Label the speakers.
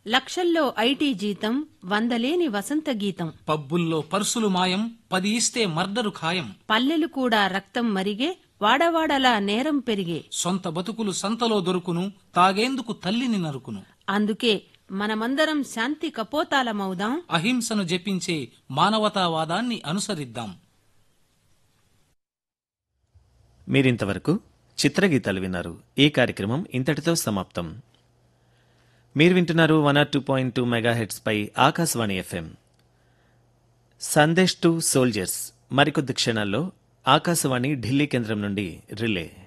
Speaker 1: లక్షల్లో ఐటీ జీతం వందలేని వసంత గీతం
Speaker 2: పబ్బుల్లో పర్సులు మాయం పది ఇస్తే మర్డరు ఖాయం
Speaker 1: పల్లెలు కూడా రక్తం మరిగే వాడవాడలా నేరం పెరిగే
Speaker 2: సొంత బతుకులు సంతలో దొరుకును తాగేందుకు తల్లిని నరుకును
Speaker 1: అందుకే మనమందరం శాంతి కపోతాలమవుదాం
Speaker 2: అహింసను జపించే మానవతావాదాన్ని అనుసరిద్దాం
Speaker 3: మీరింతవరకు చిత్రగీతాలు విన్నారు ఈ కార్యక్రమం ఇంతటితో సమాప్తం మీరు వింటున్నారు one R two point two megahertz పై Akashvani FM Sandesh to soldiers మరికొద్ది క్షణాల్లో ఆకాశవాణి ఢిల్లీ కేంద్రం నుండి రిలే